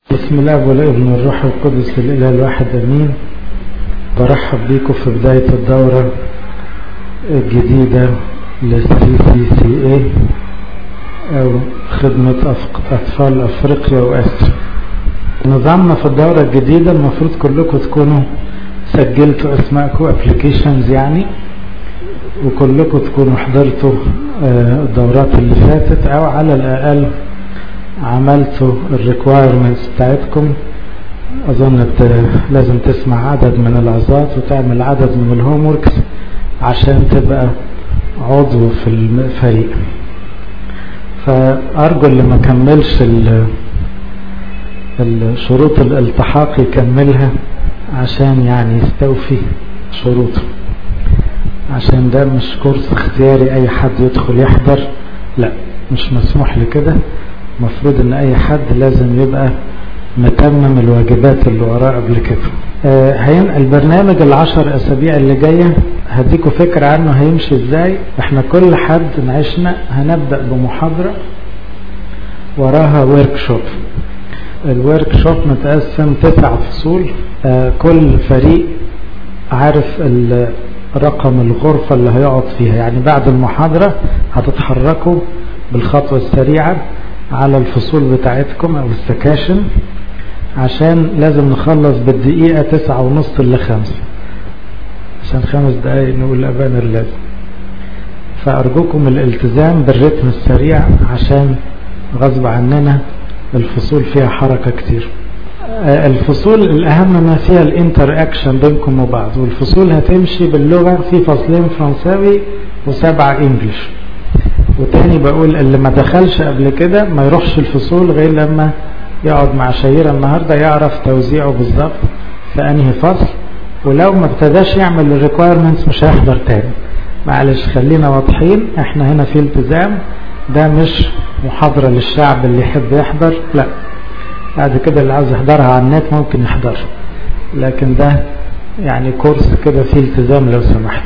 بسم الله والابن والروح القدس الاله الواحد امين برحب بيكم في بداية الدورة الجديدة للسي سي سي اي او خدمة اطفال افريقيا واسيا نظامنا في الدورة الجديدة المفروض كلكم تكونوا سجلتوا اسماءكم ابلكيشنز يعني وكلكم تكونوا حضرتوا الدورات اللي فاتت او على الاقل عملتوا الريكوايرمنتس بتاعتكم اظن لازم تسمع عدد من العظات وتعمل عدد من الهوم وركس عشان تبقى عضو في الفريق فارجو اللي ما كملش الشروط الالتحاق يكملها عشان يعني يستوفي شروطه عشان ده مش كورس اختياري اي حد يدخل يحضر لا مش مسموح لكده المفروض ان اي حد لازم يبقى متمم الواجبات اللي وراه قبل كده آه البرنامج العشر اسابيع اللي جاية هديكوا فكرة عنه هيمشي ازاي احنا كل حد نعيشنا هنبدأ بمحاضرة وراها ورك شوب الورك شوب متقسم تسع فصول آه كل فريق عارف رقم الغرفة اللي هيقعد فيها يعني بعد المحاضرة هتتحركوا بالخطوة السريعة على الفصول بتاعتكم او السكاشن عشان لازم نخلص بالدقيقة تسعة ونص لخمسة عشان خمس دقايق نقول أبانا اللازم فأرجوكم الالتزام بالرتم السريع عشان غصب عننا الفصول فيها حركة كتير الفصول الأهم ما فيها الانتر اكشن بينكم وبعض والفصول هتمشي باللغة في فصلين فرنساوي وسبعة انجلش وتاني بقول اللي ما دخلش قبل كده ما يروحش الفصول غير لما يقعد مع شهيرة النهاردة يعرف توزيعه بالظبط في انهي فصل ولو ما ابتداش يعمل الريكويرمنتس مش هيحضر تاني معلش خلينا واضحين احنا هنا في التزام ده مش محاضرة للشعب اللي يحب يحضر لا بعد كده اللي عاوز يحضرها على النت ممكن يحضر لكن ده يعني كورس كده فيه التزام لو سمحت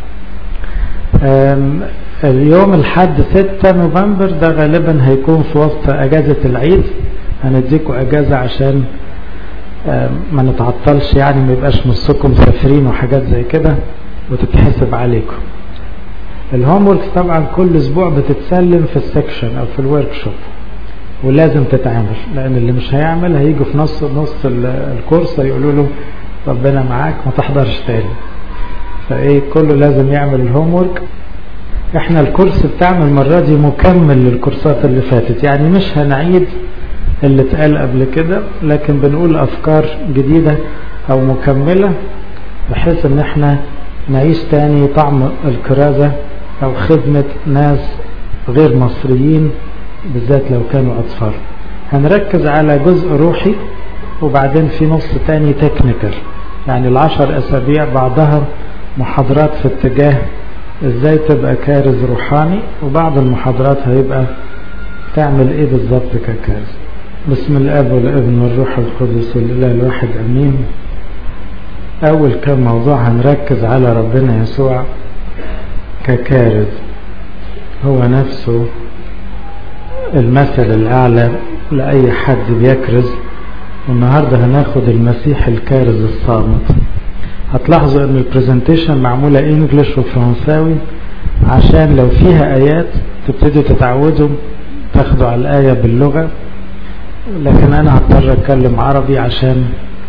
اليوم الحد 6 نوفمبر ده غالبا هيكون في وسط اجازة العيد هنديكوا اجازة عشان ما نتعطلش يعني ما يبقاش نصكم مسافرين وحاجات زي كده وتتحسب عليكم الهوم ورك طبعا كل اسبوع بتتسلم في السكشن او في الورك شوب ولازم تتعامل لان اللي مش هيعمل هيجوا في نص نص الكورس يقولوا له ربنا معاك ما تحضرش تاني فايه كله لازم يعمل الهوم ورك احنا الكورس بتاعنا المرة دي مكمل للكورسات اللي فاتت يعني مش هنعيد اللي اتقال قبل كده لكن بنقول افكار جديدة او مكملة بحيث ان احنا نعيش تاني طعم الكرازة او خدمة ناس غير مصريين بالذات لو كانوا اطفال هنركز على جزء روحي وبعدين في نص تاني تكنيكال يعني العشر اسابيع بعضها محاضرات في اتجاه ازاي تبقى كارز روحاني وبعض المحاضرات هيبقى تعمل ايه بالظبط ككارز بسم الاب والابن والروح القدس الاله الواحد امين اول كم موضوع هنركز على ربنا يسوع ككارز هو نفسه المثل الاعلى لاي حد بيكرز والنهارده هناخد المسيح الكارز الصامت هتلاحظوا ان البرزنتيشن معمولة انجلش وفرنساوي عشان لو فيها ايات تبتدوا تتعودوا تاخدوا على الاية باللغة لكن انا هضطر اتكلم عربي عشان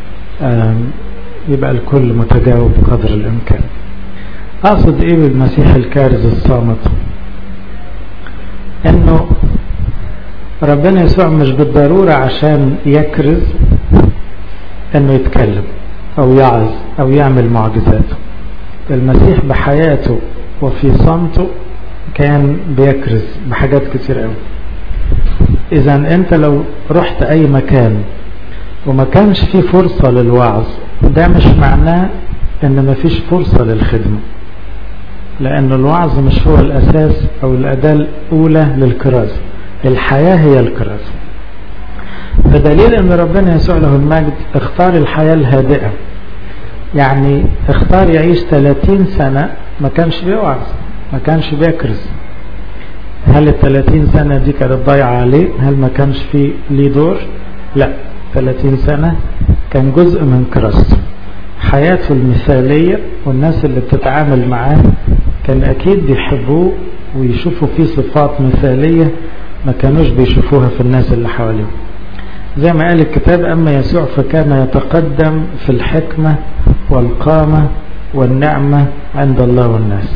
يبقى الكل متجاوب بقدر الامكان اقصد ايه بالمسيح الكارز الصامت انه ربنا يسوع مش بالضرورة عشان يكرز انه يتكلم او يعظ او يعمل معجزات المسيح بحياته وفي صمته كان بيكرز بحاجات كتير قوي اذا انت لو رحت اي مكان وما كانش فيه فرصة للوعظ ده مش معناه ان مفيش فرصة للخدمة لان الوعظ مش هو الاساس او الاداة الاولى للكرازة الحياة هي الكرازة بدليل ان ربنا يسوع له المجد اختار الحياة الهادئة يعني اختار يعيش 30 سنة ما كانش بيوعظ ما كانش بيكرز هل ال 30 سنة دي كانت ضايعة عليه هل ما كانش فيه ليه دور لا 30 سنة كان جزء من كراسته حياته المثالية والناس اللي بتتعامل معاه كان أكيد بيحبوه ويشوفوا فيه صفات مثالية ما كانوش بيشوفوها في الناس اللي حواليه زي ما قال الكتاب أما يسوع فكان يتقدم في الحكمة والقامة والنعمة عند الله والناس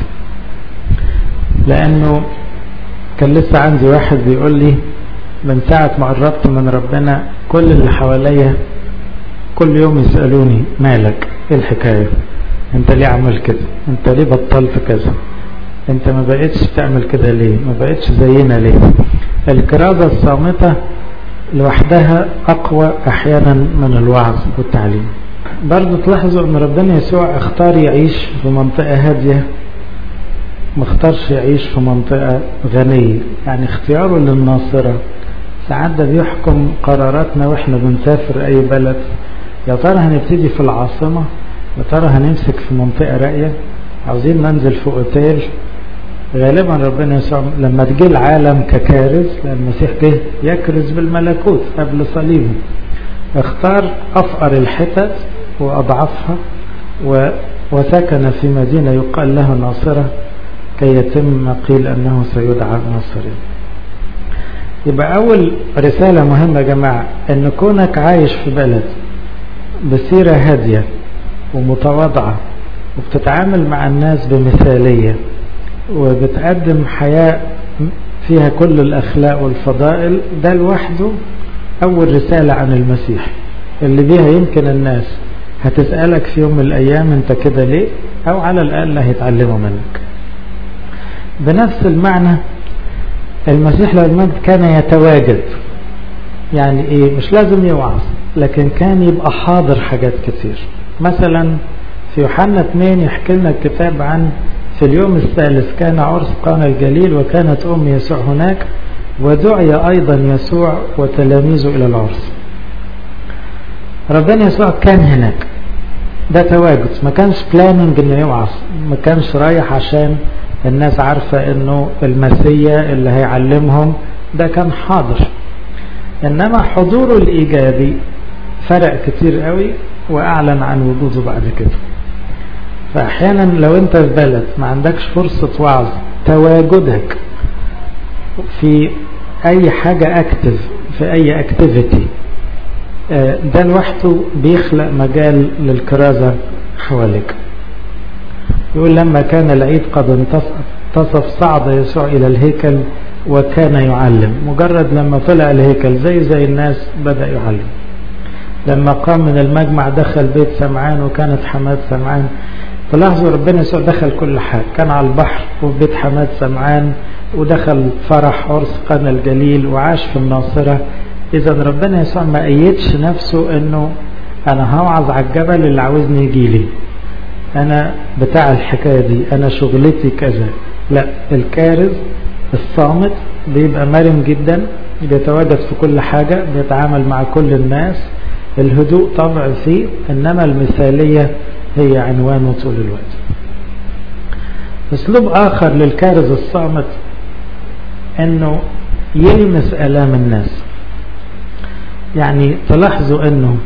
لأنه كان لسه عندي واحد بيقول لي من ساعة ما قربت من ربنا كل اللي حواليا كل يوم يسألوني مالك ايه الحكاية انت ليه عمل كده انت ليه بطلت كذا انت ما بقتش تعمل كده ليه ما بقتش زينا ليه الكرازة الصامتة لوحدها أقوى أحيانا من الوعظ والتعليم برضو تلاحظوا أن ربنا يسوع اختار يعيش في منطقة هادية ما اختارش يعيش في منطقة غنية يعني اختياره للناصرة ساعات ده بيحكم قراراتنا واحنا بنسافر أي بلد يا ترى هنبتدي في العاصمة يا ترى هنمسك في منطقة راقية عاوزين ننزل في اوتيل غالبا ربنا يسوع لما تجي العالم ككارث لان المسيح جه يكرز بالملكوت قبل صليبه اختار افقر الحتت واضعفها و وسكن في مدينه يقال لها ناصره كي يتم ما قيل انه سيدعى ناصري يبقى اول رساله مهمه يا جماعه ان كونك عايش في بلد بسيره هاديه ومتواضعه وبتتعامل مع الناس بمثاليه وبتقدم حياة فيها كل الأخلاق والفضائل ده لوحده أول رسالة عن المسيح اللي بيها يمكن الناس هتسألك في يوم من الأيام أنت كده ليه أو على الأقل هيتعلموا منك بنفس المعنى المسيح لما كان يتواجد يعني إيه مش لازم يوعظ لكن كان يبقى حاضر حاجات كتير مثلا في يوحنا 2 يحكي لنا الكتاب عن في اليوم الثالث كان عرس قانا الجليل وكانت أم يسوع هناك ودعي أيضا يسوع وتلاميذه إلى العرس ربنا يسوع كان هناك ده تواجد ما كانش بلاننج انه يوعظ ما كانش رايح عشان الناس عارفة انه المسيا اللي هيعلمهم ده كان حاضر انما حضوره الايجابي فرق كتير قوي واعلن عن وجوده بعد كده فاحيانا لو انت في بلد ما عندكش فرصة وعظ تواجدك في اي حاجة اكتف في اي اكتيفيتي ده لوحده بيخلق مجال للكرازة حواليك يقول لما كان العيد قد انتصف صعد يسوع الى الهيكل وكان يعلم مجرد لما طلع الهيكل زي زي الناس بدأ يعلم لما قام من المجمع دخل بيت سمعان وكانت حماد سمعان تلاحظوا ربنا يسوع دخل كل حاجة كان على البحر وفي بيت حماد سمعان ودخل فرح عرس قنا الجليل وعاش في الناصرة إذا ربنا يسوع ما أيدش نفسه إنه أنا هوعظ على الجبل اللي عاوزني يجي لي أنا بتاع الحكاية دي أنا شغلتي كذا لا الكارز الصامت بيبقى مرن جدا بيتواجد في كل حاجة بيتعامل مع كل الناس الهدوء طبع فيه إنما المثالية هي عنوانه طول الوقت اسلوب اخر للكارز الصامت انه يلمس الام الناس يعني تلاحظوا انه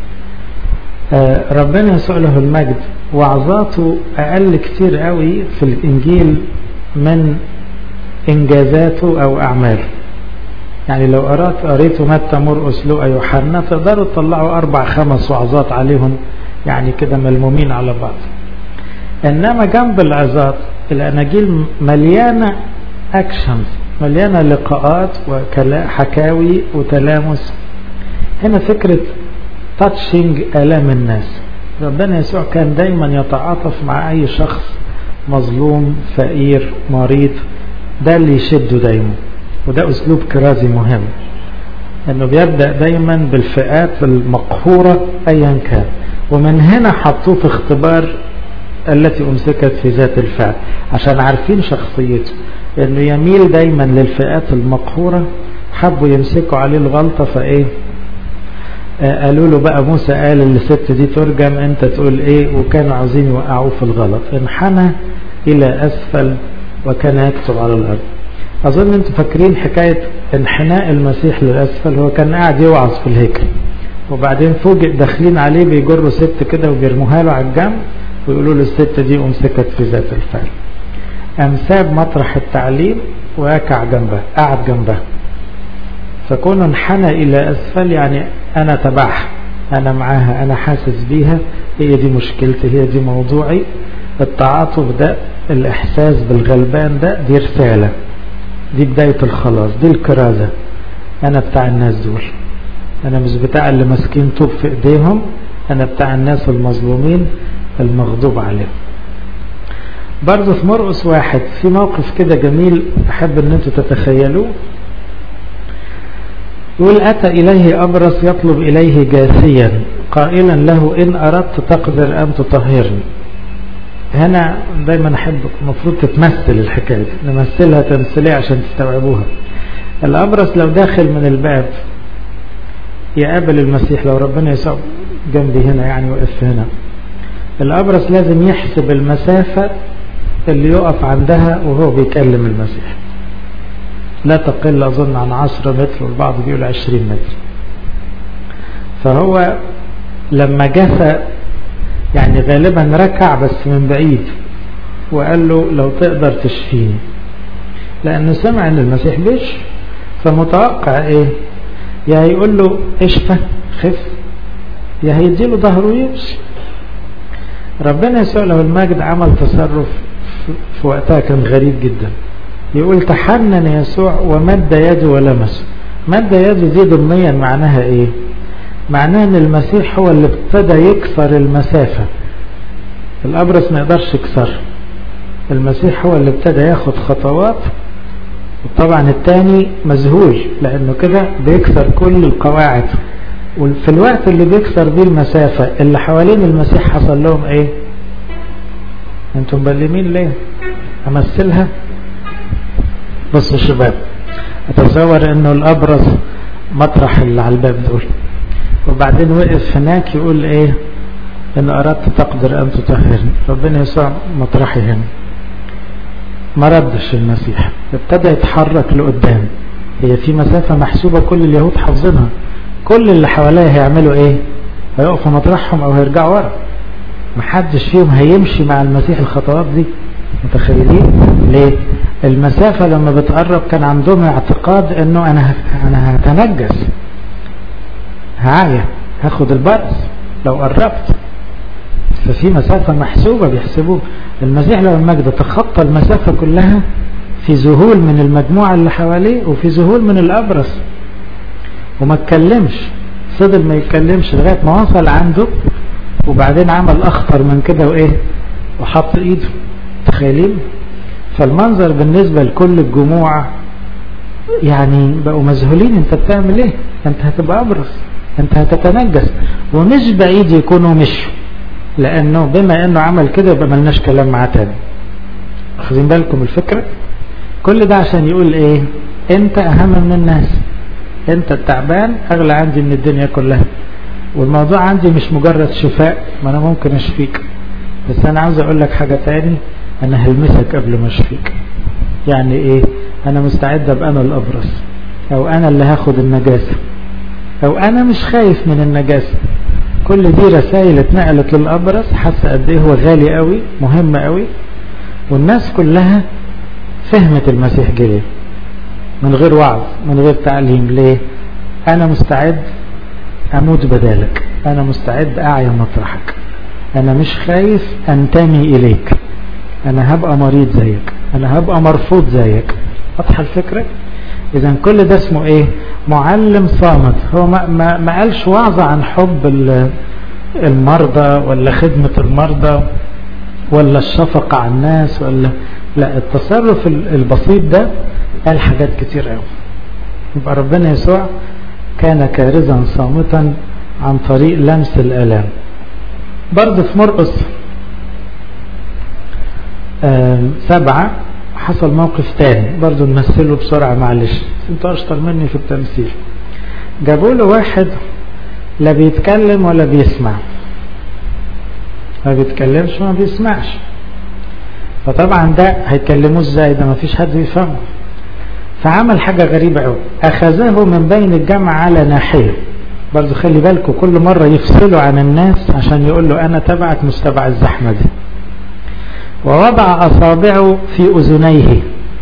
ربنا يسوع له المجد وعظاته اقل كتير قوي في الانجيل من انجازاته او اعماله يعني لو قرأت قريتوا متى مرقس لوقا يوحنا تقدروا تطلعوا اربع خمس وعظات عليهم يعني كده ملمومين على بعض انما جنب العظات الاناجيل مليانه اكشنز مليانه لقاءات وحكاوي وتلامس هنا فكره تاتشنج الام الناس ربنا يسوع كان دايما يتعاطف مع اي شخص مظلوم فقير مريض ده اللي يشده دايما وده اسلوب كرازي مهم انه بيبدا دايما بالفئات المقهوره ايا كان ومن هنا حطوه في اختبار التي امسكت في ذات الفعل عشان عارفين شخصيته انه يميل دايما للفئات المقهورة حبوا يمسكوا عليه الغلطة فايه آه قالوا له بقى موسى قال الست دي ترجم انت تقول ايه وكانوا عاوزين يوقعوه في الغلط انحنى الى اسفل وكان يكتب على الارض اظن انتم فاكرين حكاية انحناء المسيح للاسفل هو كان قاعد يوعظ في الهيكل وبعدين فوجئ داخلين عليه بيجروا ست كده وبيرموها له على الجنب ويقولوا له الست دي أمسكت في ذات الفعل قام ساب مطرح التعليم وقع جنبها قعد جنبها فكونه انحنى إلى أسفل يعني أنا تبعها أنا معاها أنا حاسس بيها هي دي مشكلتي هي دي موضوعي التعاطف ده الإحساس بالغلبان ده دي رسالة دي بداية الخلاص دي الكرازة أنا بتاع الناس دول أنا مش بتاع اللي ماسكين طوب في إيديهم أنا بتاع الناس المظلومين المغضوب عليهم برضه في مرقس واحد في موقف كده جميل أحب أن أنتوا تتخيلوه يقول أتى إليه أبرص يطلب إليه جاسيا قائلا له إن أردت تقدر أن تطهرني هنا دايما أحب المفروض تتمثل الحكاية دي نمثلها تمثيلية عشان تستوعبوها الأبرص لو داخل من الباب يقابل المسيح لو ربنا يسوع جنبي هنا يعني وقف هنا الأبرص لازم يحسب المسافة اللي يقف عندها وهو بيكلم المسيح لا تقل أظن عن عشرة متر والبعض بيقول عشرين متر فهو لما جثى يعني غالبا ركع بس من بعيد وقال له لو تقدر تشفيني لأنه سمع أن المسيح بيش فمتوقع إيه يا هيقول له اشفى خف يا هيديله ظهره ويمشي ربنا يسوع له المجد عمل تصرف في وقتها كان غريب جدا يقول تحنن يسوع ومد يده ولمسه مد يده دي ضمنيا معناها ايه معناها ان المسيح هو اللي ابتدى يكسر المسافة الابرص ما يقدرش يكسر المسيح هو اللي ابتدى ياخد خطوات وطبعا التاني مذهول لانه كده بيكسر كل القواعد وفي الوقت اللي بيكسر بيه المسافة اللي حوالين المسيح حصل لهم ايه انتم مبلمين ليه امثلها بصوا يا شباب اتصور انه الابرز مطرح اللي على الباب دول وبعدين وقف هناك يقول ايه ان اردت تقدر ان تطهرني ربنا يسوع مطرحي هنا ما ردش المسيح ابتدى يتحرك لقدام هي في مسافة محسوبة كل اليهود حافظينها كل اللي حواليه هيعملوا ايه هيقفوا مطرحهم او هيرجعوا ورا محدش فيهم هيمشي مع المسيح الخطوات دي متخيلين ليه المسافة لما بتقرب كان عندهم اعتقاد انه انا انا هتنجس هعيا هاخد البرص لو قربت ففي مسافة محسوبة بيحسبوه المسيح لو المجد تخطى المسافة كلها في ذهول من المجموعة اللي حواليه وفي ذهول من الأبرص وما اتكلمش فضل ما يتكلمش لغاية ما وصل عنده وبعدين عمل أخطر من كده وإيه وحط إيده تخيلين فالمنظر بالنسبة لكل الجموع يعني بقوا مذهولين انت بتعمل ايه انت هتبقى ابرص انت هتتنجس ومش بعيد يكونوا مشوا لانه بما انه عمل كده يبقى ملناش كلام معاه تاني واخدين بالكم الفكرة كل ده عشان يقول ايه انت اهم من الناس انت التعبان اغلى عندي من الدنيا كلها والموضوع عندي مش مجرد شفاء ما انا ممكن اشفيك بس انا عاوز اقول لك حاجة تاني انا هلمسك قبل ما اشفيك يعني ايه انا مستعد ابقى انا الابرص او انا اللي هاخد النجاسة او انا مش خايف من النجاسة كل دي رسائل اتنقلت للابرص حاسة قد ايه هو غالي قوي مهم قوي والناس كلها فهمت المسيح جه من غير وعظ من غير تعليم ليه انا مستعد اموت بدالك انا مستعد اعيا مطرحك انا مش خايف انتمي اليك انا هبقى مريض زيك انا هبقى مرفوض زيك واضحه الفكره اذا كل ده اسمه ايه معلم صامت هو ما, ما, ما قالش وعظ عن حب المرضى ولا خدمه المرضى ولا الشفقه على الناس ولا لا التصرف البسيط ده قال حاجات كتير قوي يبقى ربنا يسوع كان كارزا صامتا عن طريق لمس الالام برضه في مرقس سبعة حصل موقف تاني برضو نمثله بسرعة معلش انتوا اشطر مني في التمثيل جابوا له واحد لا بيتكلم ولا بيسمع ما بيتكلمش وما بيسمعش فطبعا ده هيكلموه ازاي ده ما فيش حد بيفهمه فعمل حاجة غريبة قوي اخذه من بين الجمع على ناحية برضو خلي بالكم كل مرة يفصلوا عن الناس عشان يقول له أنا تبعك مش تبع الزحمة دي ووضع أصابعه في أذنيه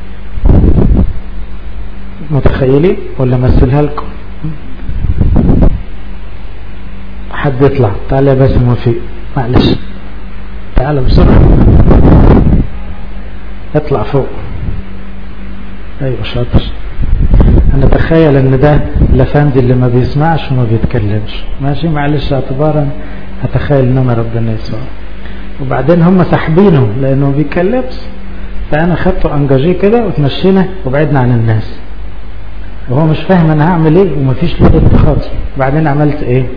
متخيلين ولا مثلها لكم حد يطلع تعالى يا باسم وفيق معلش تعالى بسرعة اطلع فوق ايوه شاطر انا اتخيل ان ده الافندي اللي ما بيسمعش وما بيتكلمش ماشي معلش اعتبارا اتخيل ان انا ربنا يسوع وبعدين هم ساحبينه لانه ما بيتكلمش فانا خدته انجاجيه كده وتمشينا وبعدنا عن الناس وهو مش فاهم انا هعمل ايه ومفيش له اتخاذ وبعدين عملت ايه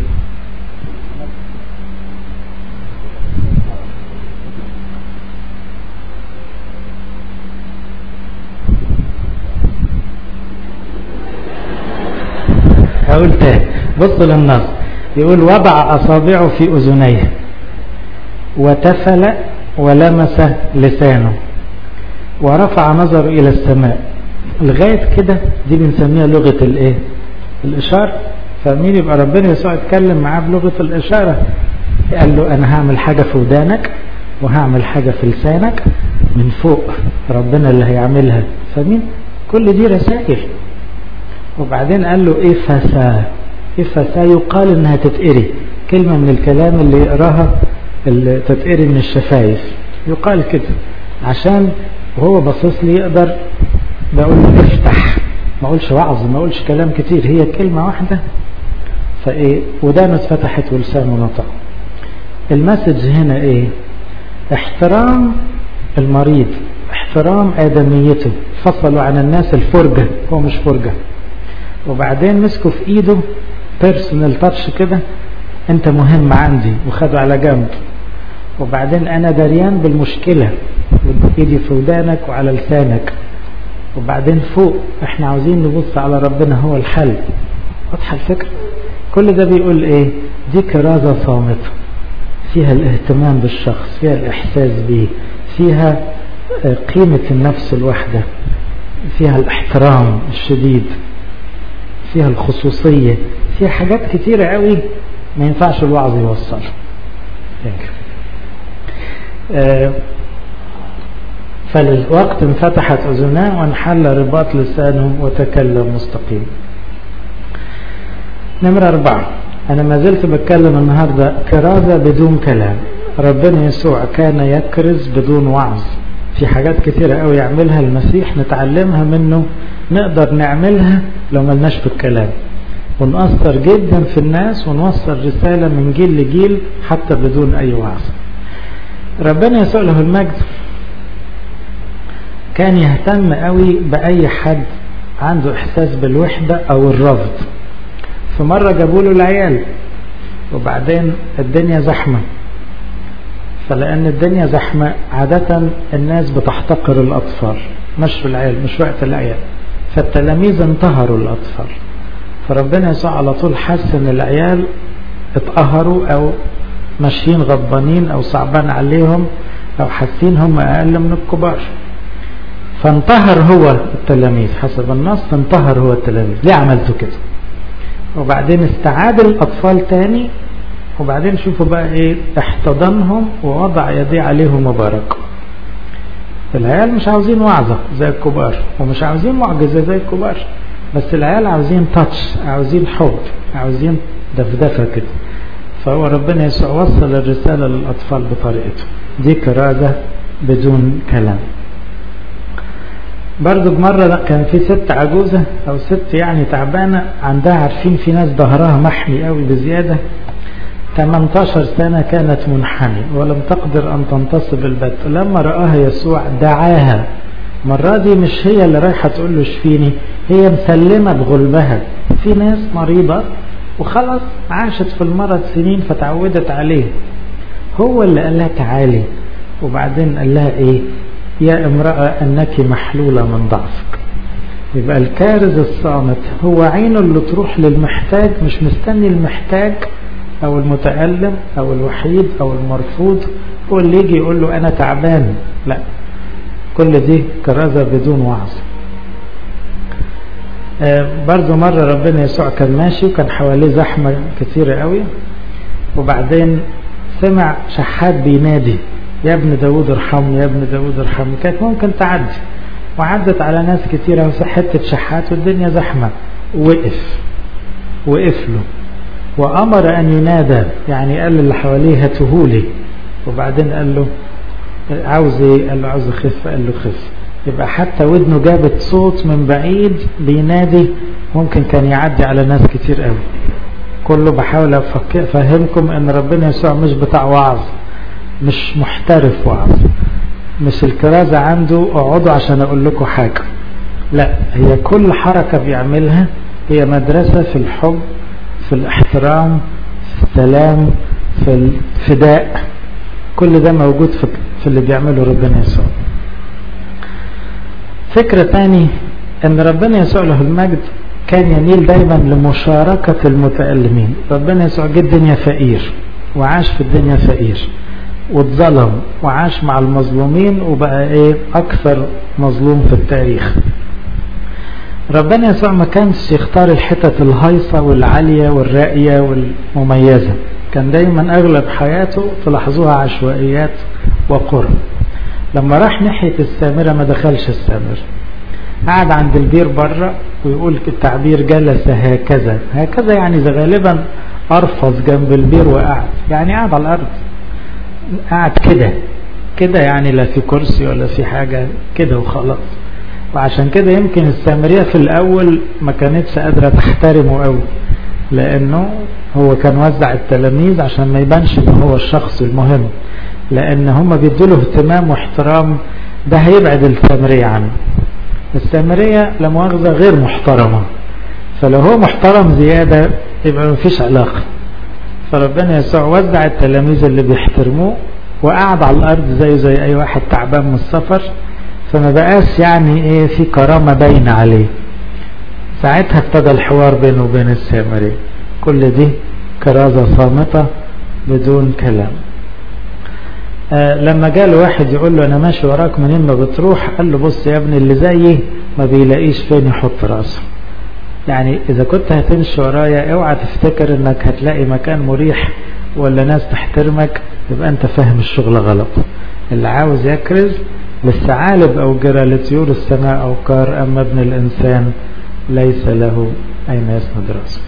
هقول تاني بصوا للنص يقول وضع أصابعه في أذنيه وتفل ولمس لسانه ورفع نظره إلى السماء لغاية كده دي بنسميها لغة الايه الإشارة فمين يبقى ربنا يسوع اتكلم معاه بلغة الإشارة قال له أنا هعمل حاجة في ودانك وهعمل حاجة في لسانك من فوق ربنا اللي هيعملها فمين كل دي رسائل وبعدين قال له ايه فسا ايه فسا يقال انها تتقري كلمة من الكلام اللي يقراها اللي تتقري من الشفايف يقال كده عشان وهو باصص لي يقدر بقول له افتح ما اقولش وعظ ما اقولش كلام كتير هي كلمة واحدة فايه ودانه اتفتحت ولسانه نطق المسج هنا ايه احترام المريض احترام آدميته فصلوا عن الناس الفرجة هو مش فرجة وبعدين مسكوا في ايده بيرسونال تاتش كده انت مهم عندي وخدوا على جنب وبعدين انا دريان بالمشكلة ايدي في ودانك وعلى لسانك وبعدين فوق احنا عاوزين نبص على ربنا هو الحل واضحة الفكرة كل ده بيقول ايه دي كرازة صامتة فيها الاهتمام بالشخص فيها الاحساس به فيها قيمة النفس الواحدة فيها الاحترام الشديد فيها الخصوصية فيها حاجات كتيرة قوي ما ينفعش الوعظ يوصلها آه فللوقت انفتحت أذناه وانحل رباط لسانه وتكلم مستقيم نمرة أربعة أنا ما زلت بتكلم النهاردة كرازة بدون كلام ربنا يسوع كان يكرز بدون وعظ في حاجات كتيرة قوي يعملها المسيح نتعلمها منه نقدر نعملها لو ملناش في الكلام ونأثر جدا في الناس ونوصل رسالة من جيل لجيل حتى بدون أي وعظ ربنا يسوع له المجد كان يهتم قوي بأي حد عنده إحساس بالوحدة أو الرفض في مرة جابوا له العيال وبعدين الدنيا زحمة فلأن الدنيا زحمة عادة الناس بتحتقر الأطفال مش في العيال مش وقت العيال فالتلاميذ انتهروا الأطفال فربنا يسوع على طول حس ان العيال اتقهروا او ماشيين غضبانين او صعبان عليهم او حاسين هم اقل من الكبار فانتهر هو التلاميذ حسب النص انتهر هو التلاميذ ليه عملتوا كده وبعدين استعاد الاطفال تاني وبعدين شوفوا بقى ايه احتضنهم ووضع يديه عليهم وبارك العيال مش عاوزين وعظة زي الكبار ومش عاوزين معجزة زي الكبار بس العيال عاوزين تاتش عاوزين حب عاوزين دفدفة كده فهو ربنا يسوع وصل الرسالة للأطفال بطريقته دي كرازة بدون كلام برضو مرة كان في ست عجوزة أو ست يعني تعبانة عندها عارفين في ناس ظهرها محمي قوي بزيادة 18 سنة كانت منحنية ولم تقدر أن تنتصب البت لما رآها يسوع دعاها مرة دي مش هي اللي رايحة تقول له اشفيني هي مسلمة بغلبها في ناس مريضة وخلاص عاشت في المرض سنين فتعودت عليه هو اللي قال لها تعالي وبعدين قال لها ايه يا امرأة انك محلولة من ضعفك يبقى الكارز الصامت هو عينه اللي تروح للمحتاج مش مستني المحتاج او المتألم او الوحيد او المرفوض هو اللي يجي يقول له انا تعبان لا كل دي كرازة بدون وعظ برضو مرة ربنا يسوع كان ماشي وكان حواليه زحمة كتيرة قوي وبعدين سمع شحات بينادي يا ابن داود ارحمني يا ابن داود ارحمني كانت ممكن تعدي وعدت على ناس كتيرة حتة شحات والدنيا زحمة وقف وقف له وأمر أن ينادى يعني قال اللي حواليه هاتهولي وبعدين قال له عاوز ايه قال له عاوز اخف قال له خف يبقى حتى ودنه جابت صوت من بعيد بينادي ممكن كان يعدي على ناس كتير قوي كله بحاول افهمكم ان ربنا يسوع مش بتاع وعظ مش محترف وعظ مش الكرازة عنده اقعدوا عشان اقول لكم حاجة لا هي كل حركة بيعملها هي مدرسة في الحب في الاحترام في السلام في الفداء كل ده موجود في, في اللي بيعمله ربنا يسوع فكرة تاني ان ربنا يسوع له المجد كان يميل دايما لمشاركة المتألمين ربنا يسوع جه الدنيا فقير وعاش في الدنيا فقير واتظلم وعاش مع المظلومين وبقى ايه اكثر مظلوم في التاريخ ربنا يسوع ما كانش يختار الحتت الهايصة والعالية والراقية والمميزة كان دايما اغلب حياته تلاحظوها عشوائيات وقرى لما راح ناحية السامرة ما دخلش السامرة قعد عند البير بره ويقول التعبير جلس هكذا هكذا يعني غالبا ارفض جنب البير وقعد يعني قعد على الارض قعد كده كده يعني لا في كرسي ولا في حاجة كده وخلاص وعشان كده يمكن السامرية في الاول ما كانتش قادرة تحترمه قوي لانه هو كان وزع التلاميذ عشان ما يبانش ان هو الشخص المهم لان هم بيدوا له اهتمام واحترام ده هيبعد السامرية عنه السامرية لمؤاخذة غير محترمة فلو هو محترم زيادة يبقى مفيش علاقة فربنا يسوع وزع التلاميذ اللي بيحترموه وقعد على الارض زيه زي اي واحد تعبان من السفر فما بقاش يعني ايه في كرامة باينة عليه ساعتها ابتدى الحوار بينه وبين السامري كل دي كرازة صامتة بدون كلام آه لما جاء له واحد يقول له انا ماشي وراك منين ما بتروح قال له بص يا ابني اللي زيي ما بيلاقيش فين يحط راسه يعني اذا كنت هتمشي ورايا اوعى تفتكر انك هتلاقي مكان مريح ولا ناس تحترمك يبقى انت فاهم الشغل غلط اللي عاوز يكرز للثعالب او جرى لطيور السماء او كار اما ابن الانسان ليس له اين يسند راسه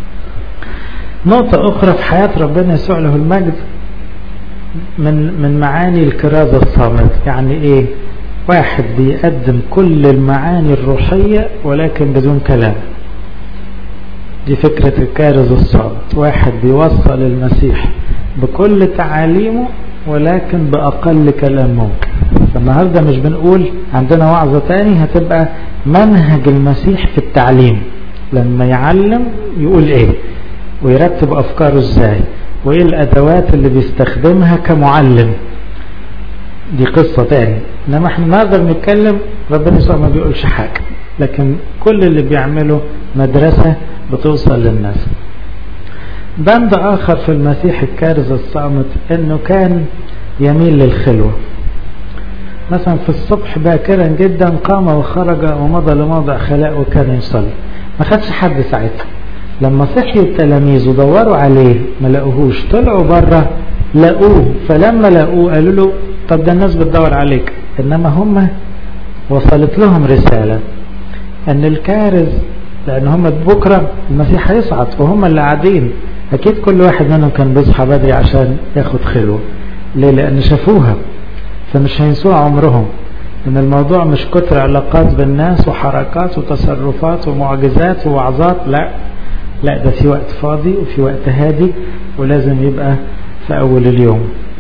نقطة أخرى في حياة ربنا يسوع له المجد من من معاني الكرازة الصامت يعني إيه؟ واحد بيقدم كل المعاني الروحية ولكن بدون كلام دي فكرة الكارز الصامت واحد بيوصل المسيح بكل تعاليمه ولكن بأقل كلام ممكن فالنهاردة مش بنقول عندنا وعظة تاني هتبقى منهج المسيح في التعليم لما يعلم يقول ايه ويرتب افكاره ازاي وايه الادوات اللي بيستخدمها كمعلم دي قصة تاني انما احنا النهارده بنتكلم ربنا يسوع ما بيقولش حاجة لكن كل اللي بيعمله مدرسة بتوصل للناس بند اخر في المسيح الكارز الصامت انه كان يميل للخلوة مثلا في الصبح باكرا جدا قام وخرج ومضى لموضع خلاء وكان يصلي ما خدش حد ساعتها لما صحي التلاميذ ودوروا عليه ما لقوهوش طلعوا بره لقوه فلما لقوه قالوا له طب ده الناس بتدور عليك انما هم وصلت لهم رسالة ان الكارز لان هم بكرة المسيح هيصعد وهم اللي قاعدين اكيد كل واحد منهم كان بيصحى بدري عشان ياخد خلوه ليه لان شافوها فمش هينسوها عمرهم ان الموضوع مش كتر علاقات بالناس وحركات وتصرفات ومعجزات ووعظات لا لا ده في وقت فاضي وفي وقت هادي ولازم يبقى في اول اليوم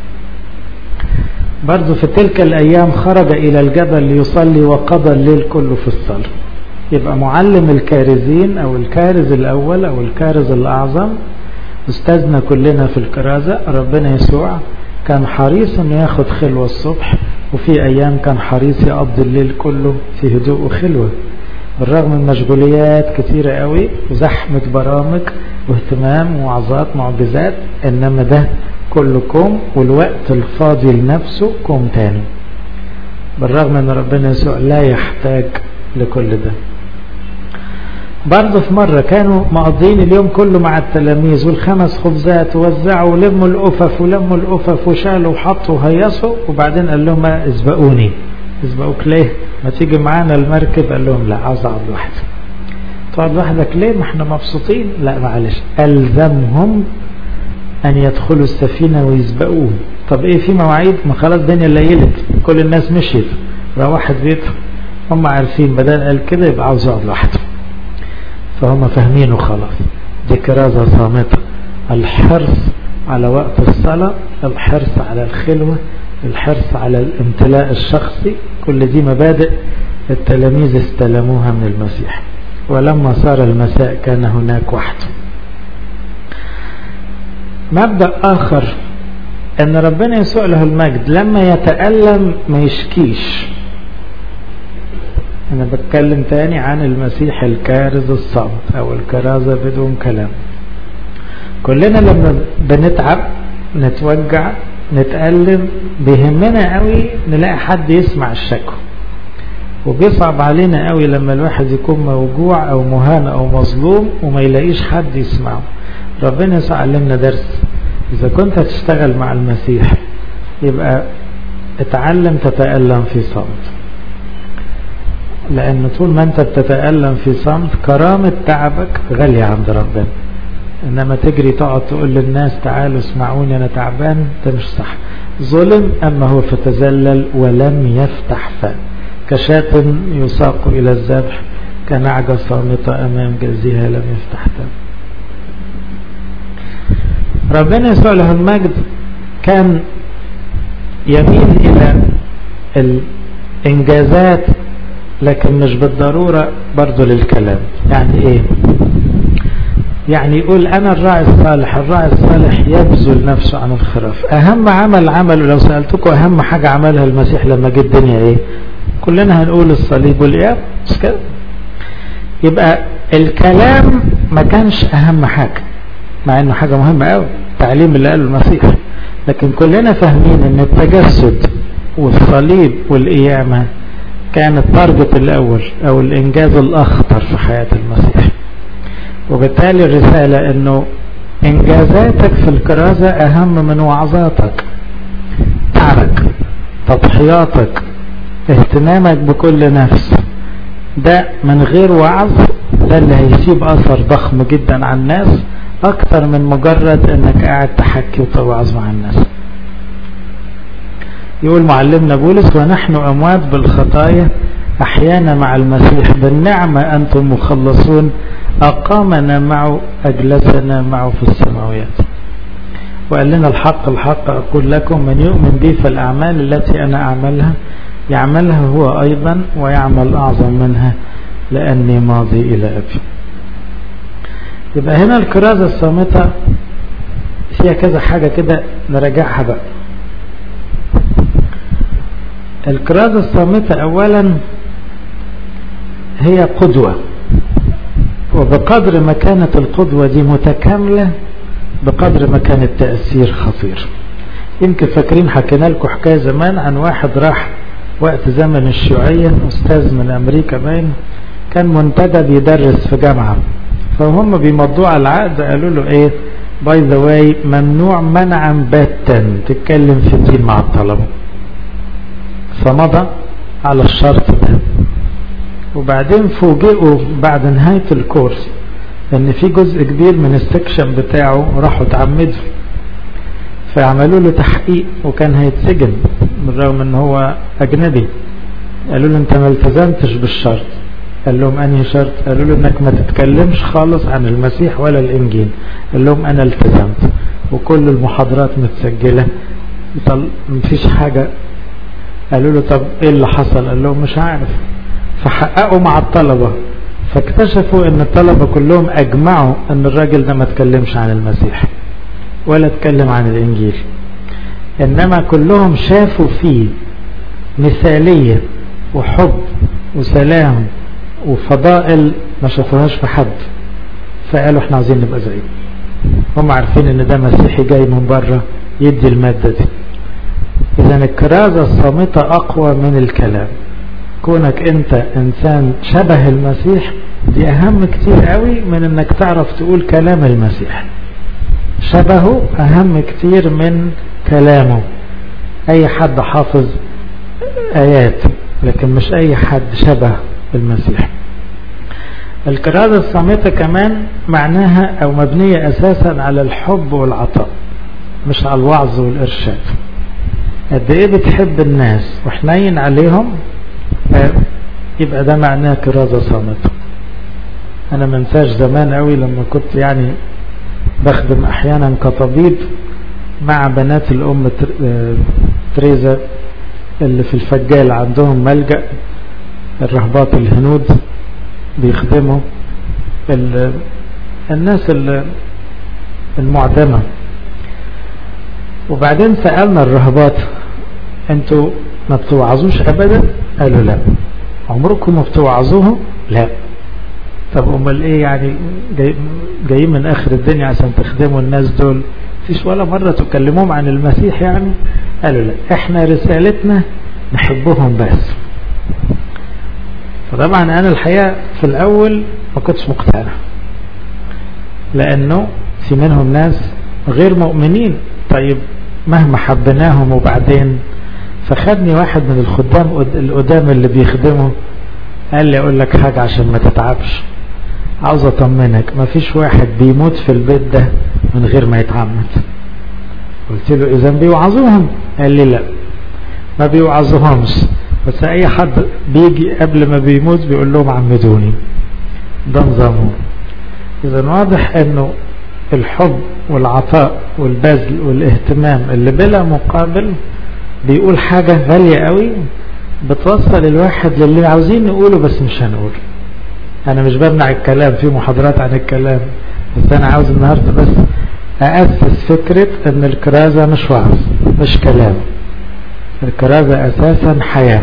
برضو في تلك الايام خرج الى الجبل ليصلي وقضى الليل كله في الصلاة يبقى معلم الكارزين او الكارز الاول او الكارز الاعظم استاذنا كلنا في الكرازة ربنا يسوع كان حريص انه ياخد خلوة الصبح وفي ايام كان حريص يقضي الليل كله في هدوء وخلوة بالرغم من مشغوليات كتيرة قوي وزحمة برامج واهتمام ووعظات معجزات انما ده كله كوم والوقت الفاضي لنفسه كوم تاني بالرغم ان ربنا يسوع لا يحتاج لكل ده برضه في مرة كانوا مقضين اليوم كله مع التلاميذ والخمس خبزات ووزعوا ولموا الأفف ولموا الأفف وشالوا وحطوا وهيصوا وبعدين قال لهم اسبقوني اسبقوك ليه؟ ما تيجي معانا المركب قال لهم لا عاوز اقعد لوحدي تقعد لوحدك ليه؟ ما احنا مبسوطين لا معلش ألزمهم أن يدخلوا السفينة ويسبقوه طب إيه في مواعيد ما خلاص الدنيا ليلت كل الناس مشيت روحت بيتهم هم عارفين بدل قال كده يبقى عاوز يقعد لوحده فهم فاهمينه خلاص دي كرازة صامتة الحرص على وقت الصلاة الحرص على الخلوة الحرص على الامتلاء الشخصي كل دي مبادئ التلاميذ استلموها من المسيح ولما صار المساء كان هناك وحده مبدأ آخر أن ربنا يسوع له المجد لما يتألم ما يشكيش أنا بتكلم تاني عن المسيح الكارز الصامت أو الكرازة بدون كلام كلنا لما بنتعب نتوجع نتألم بيهمنا قوي نلاقي حد يسمع الشكوى وبيصعب علينا قوي لما الواحد يكون موجوع أو مهان أو مظلوم وما يلاقيش حد يسمعه ربنا يسوع علمنا درس إذا كنت هتشتغل مع المسيح يبقى اتعلم تتألم في صمت لأن طول ما أنت بتتألم في صمت كرامة تعبك غالية عند ربنا إنما تجري تقعد تقول للناس تعالوا اسمعوني أنا تعبان ده مش صح ظلم أما هو فتذلل ولم يفتح فاه كشاة يساق إلى الذبح كنعجة صامتة أمام جزيها لم يفتح فاه ربنا يسوع له المجد كان يميل إلى الإنجازات لكن مش بالضرورة برضو للكلام يعني إيه يعني يقول أنا الراعي الصالح الراعي الصالح يبذل نفسه عن الخراف أهم عمل عمله لو سألتكم أهم حاجة عملها المسيح لما جه الدنيا إيه كلنا هنقول الصليب والإياب مش كده يبقى الكلام ما كانش أهم حاجة مع انه حاجة مهمة قوي التعليم اللي قاله المسيح لكن كلنا فاهمين ان التجسد والصليب والقيامة كان التارجت الاول او الانجاز الاخطر في حياة المسيح وبالتالي الرسالة انه انجازاتك في الكرازة اهم من وعظاتك تعبك تضحياتك اهتمامك بكل نفس ده من غير وعظ ده اللي هيسيب اثر ضخم جدا على الناس اكتر من مجرد انك قاعد تحكي وتوعظ مع الناس يقول معلمنا بولس ونحن اموات بالخطايا احيانا مع المسيح بالنعمة انتم مخلصون اقامنا معه اجلسنا معه في السماويات وقال لنا الحق الحق اقول لكم من يؤمن بي فالاعمال التي انا اعملها يعملها هو ايضا ويعمل اعظم منها لاني ماضي الى ابي يبقى هنا الكرازة الصامتة فيها كذا حاجة كده نراجعها بقى الكرازة الصامتة أولا هي قدوة وبقدر ما كانت القدوة دي متكاملة بقدر ما كان التأثير خطير يمكن فاكرين حكينا لكم حكاية زمان عن واحد راح وقت زمن الشيوعية أستاذ من أمريكا باين كان منتدى بيدرس في جامعة فهم بيمضوا على العقد قالوا له ايه باي ذا واي ممنوع منعا باتا تتكلم في الدين مع الطلبة فمضى على الشرط ده وبعدين فوجئوا بعد نهاية الكورس ان في جزء كبير من السكشن بتاعه راحوا اتعمدوا فعملوا له تحقيق وكان هيتسجن بالرغم ان هو اجنبي قالوا له انت ما التزمتش بالشرط قال لهم انهي شرط قالوا له انك ما تتكلمش خالص عن المسيح ولا الانجيل قال لهم انا التزمت وكل المحاضرات متسجلة مفيش حاجة قالوا له طب ايه اللي حصل قال لهم مش عارف فحققوا مع الطلبة فاكتشفوا ان الطلبة كلهم اجمعوا ان الراجل ده ما تكلمش عن المسيح ولا اتكلم عن الانجيل انما كلهم شافوا فيه مثالية وحب وسلام وفضائل ما شافوهاش في حد فقالوا احنا عايزين نبقى زيه هم عارفين ان ده مسيحي جاي من بره يدي المادة دي اذا الكرازة الصامتة اقوى من الكلام كونك انت انسان شبه المسيح دي اهم كتير قوي من انك تعرف تقول كلام المسيح شبهه اهم كتير من كلامه اي حد حافظ ايات لكن مش اي حد شبه المسيح الكرازة الصامتة كمان معناها او مبنية اساسا على الحب والعطاء مش على الوعظ والارشاد قد ايه بتحب الناس وحنين عليهم يبقى ده معناه كرازة صامتة انا منساش زمان قوي لما كنت يعني بخدم احيانا كطبيب مع بنات الام تريزا اللي في الفجال عندهم ملجأ الرهبات الهنود بيخدموا الناس المعدمة وبعدين سألنا الرهبات انتوا ما بتوعظوش ابدا قالوا لا عمركم ما بتوعظوهم لا طب امال ايه يعني جاي جايين من اخر الدنيا عشان تخدموا الناس دول فيش ولا مرة تكلموهم عن المسيح يعني قالوا لا احنا رسالتنا نحبهم بس فطبعا انا الحقيقة في الاول ما كنتش مقتنع لانه في منهم ناس غير مؤمنين طيب مهما حبيناهم وبعدين فخدني واحد من الخدام القدام اللي بيخدمه قال لي اقول لك حاجة عشان ما تتعبش عاوز اطمنك ما فيش واحد بيموت في البيت ده من غير ما يتعمد قلت له اذا بيوعظوهم قال لي لا ما بيوعظوهمش بس اي حد بيجي قبل ما بيموت بيقول لهم عمدوني ده نظامهم اذا واضح انه الحب والعطاء والبذل والاهتمام اللي بلا مقابل بيقول حاجة غالية قوي بتوصل الواحد للي عاوزين نقوله بس مش هنقوله انا مش بمنع الكلام في محاضرات عن الكلام بس انا عاوز النهاردة بس أأسس فكرة أن الكرازة مش وعظ مش كلام الكرازة أساسا حياة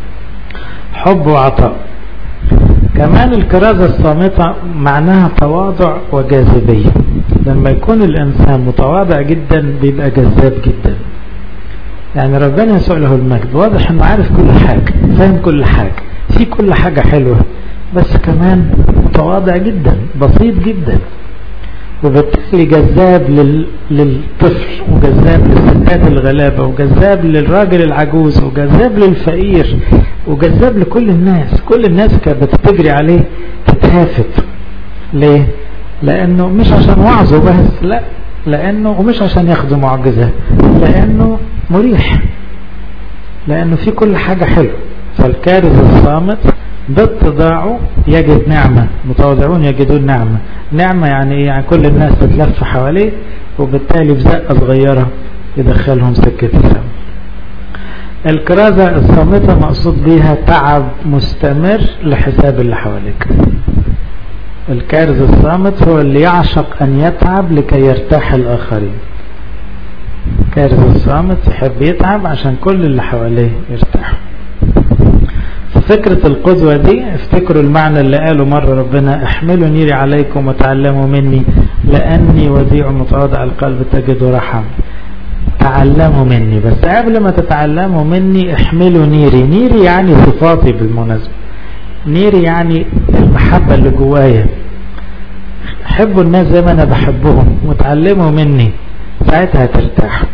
حب وعطاء كمان الكرازة الصامتة معناها تواضع وجاذبية لما يكون الإنسان متواضع جدا بيبقى جذاب جدا يعني ربنا يسوع له المجد واضح انه عارف كل حاجة فاهم كل حاجة في كل حاجة حلوة بس كمان متواضع جدا بسيط جدا وبالتالي جذاب لل... للطفل وجذاب للستات الغلابة وجذاب للراجل العجوز وجذاب للفقير وجذاب لكل الناس كل الناس كانت بتجري عليه تتهافت ليه لانه مش عشان وعظه بس لا لانه ومش عشان ياخدوا معجزة لانه مريح لانه في كل حاجة حلوة فالكارث الصامت باتضاعه يجد نعمة متواضعون يجدون نعمة نعمة يعني ايه يعني كل الناس تتلف حواليه وبالتالي بزقة صغيرة يدخلهم سكة السم الكرازة الصامتة مقصود بيها تعب مستمر لحساب اللي حواليك الكارز الصامت هو اللي يعشق أن يتعب لكي يرتاح الآخرين الكارز الصامت يحب يتعب عشان كل اللي حواليه يرتاحوا ففكرة القدوة دي افتكروا المعنى اللي قاله مرة ربنا احملوا نيري عليكم وتعلموا مني لأني وديع متواضع القلب تجدوا رحم تعلموا مني بس قبل ما تتعلموا مني احملوا نيري نيري يعني صفاتي بالمناسبة نيري يعني المحبة اللي جوايا حبوا الناس زي ما انا بحبهم وتعلموا مني ساعتها هترتاحوا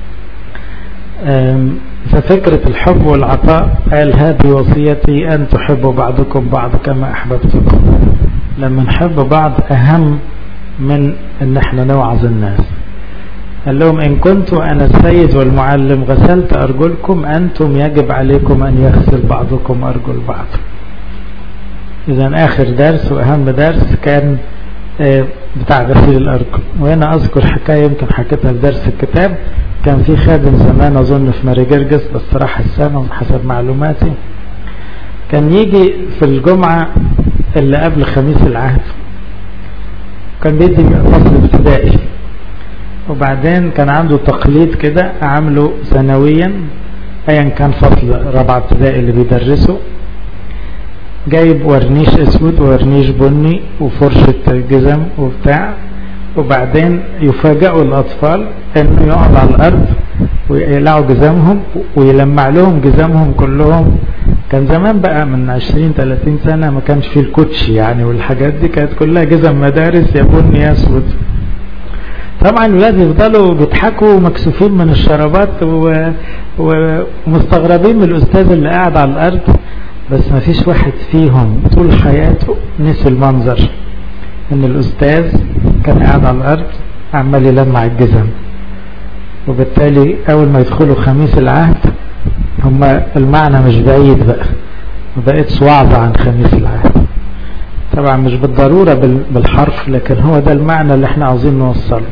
ففكرة الحب والعطاء قال هذه وصيتي أن تحبوا بعضكم بعض كما أحببتكم لما نحب بعض أهم من أن احنا نوعظ الناس قال لهم إن كنت أنا السيد والمعلم غسلت أرجلكم أنتم يجب عليكم أن يغسل بعضكم أرجل بعض إذا آخر درس وأهم درس كان بتاع غسيل الأرجل وهنا أذكر حكاية يمكن حكيتها في درس الكتاب كان في خادم زمان أظن في ماري جرجس بس راح السنة حسب معلوماتي كان يجي في الجمعة اللي قبل خميس العهد كان بيدي فصل ابتدائي وبعدين كان عنده تقليد كده عامله سنويا ايا كان فصل رابعة ابتدائي اللي بيدرسه جايب ورنيش اسود وورنيش بني وفرشة جزم وبتاع وبعدين يفاجئوا الاطفال انه يقعد على الارض ويقلعوا جزامهم ويلمع لهم جزامهم كلهم كان زمان بقى من 20 30 سنة ما كانش فيه الكوتش يعني والحاجات دي كانت كلها جزم مدارس يا بني يا اسود طبعا الولاد يفضلوا بيضحكوا مكسوفين من الشرابات و... ومستغربين من الاستاذ اللي قاعد على الارض بس ما فيش واحد فيهم طول حياته نسي المنظر ان الاستاذ كان قاعد على الارض عمال يلمع الجزم وبالتالي اول ما يدخلوا خميس العهد هما المعنى مش بعيد بقى ما بقتش وعظة عن خميس العهد طبعا مش بالضرورة بالحرف لكن هو ده المعنى اللي احنا عاوزين نوصله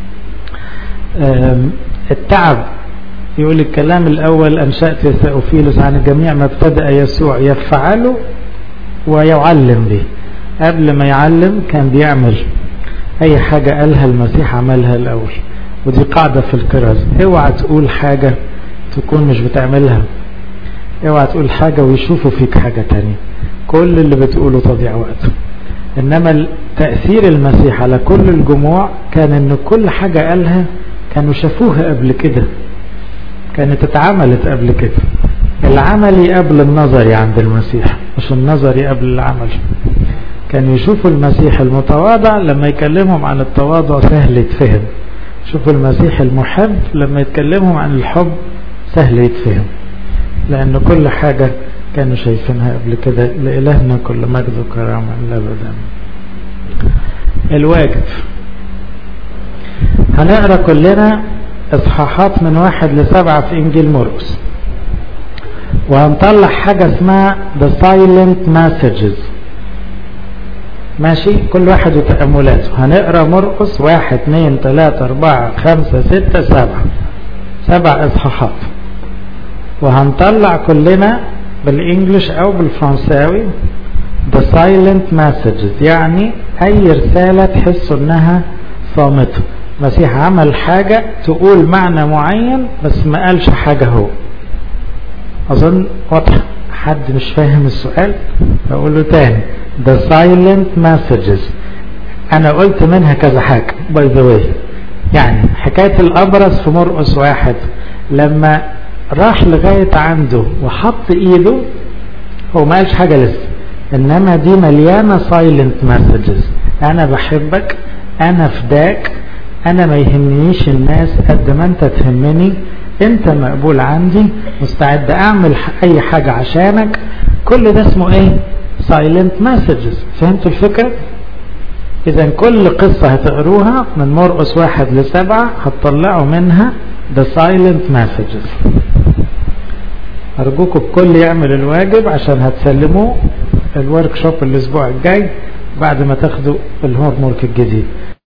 التعب يقول الكلام الأول أنشأت يا سأوفيلوس عن الجميع ما ابتدأ يسوع يفعله ويعلم به قبل ما يعلم كان بيعمل أي حاجة قالها المسيح عملها الأول ودي قاعدة في الكرازة اوعى تقول حاجة تكون مش بتعملها اوعى تقول حاجة ويشوفوا فيك حاجة تانية كل اللي بتقوله تضيع وقت انما تأثير المسيح على كل الجموع كان ان كل حاجة قالها كانوا شافوها قبل كده كانت اتعملت قبل كده العملي قبل النظري عند المسيح مش النظري قبل العمل كانوا يشوفوا المسيح المتواضع لما يكلمهم عن التواضع سهل يتفهم شوفوا المسيح المحب لما يتكلمهم عن الحب سهل يتفهم لأن كل حاجة كانوا شايفينها قبل كده لإلهنا كل مجد وكرامة أبدا الواجب هنقرأ كلنا إصحاحات من واحد لسبعة في إنجيل مرقس وهنطلع حاجة اسمها The Silent Messages ماشي كل واحد وتأملاته هنقرأ مرقس واحد اثنين ثلاثة أربعة خمسة ستة سبعة سبع إصحاحات وهنطلع كلنا بالإنجليش أو بالفرنساوي The Silent Messages يعني أي رسالة تحسوا إنها صامتة المسيح عمل حاجة تقول معنى معين بس ما قالش حاجة هو أظن واضح حد مش فاهم السؤال أقول له تاني The Silent Messages أنا قلت منها كذا حاجة باي ذا واي يعني حكاية الأبرص في مرقس واحد لما راح لغاية عنده وحط إيده هو ما قالش حاجة لسه إنما دي مليانة Silent Messages أنا بحبك أنا فداك أنا ما يهمنيش الناس قد ما أنت تهمني أنت مقبول عندي مستعد أعمل أي حاجة عشانك كل ده اسمه إيه؟ silent messages فهمتوا الفكرة اذا كل قصة هتقروها من مرقس واحد لسبعة هتطلعوا منها the silent messages ارجوكم الكل يعمل الواجب عشان هتسلموه الورك شوب الاسبوع الجاي بعد ما تاخدوا الهوم ورك الجديد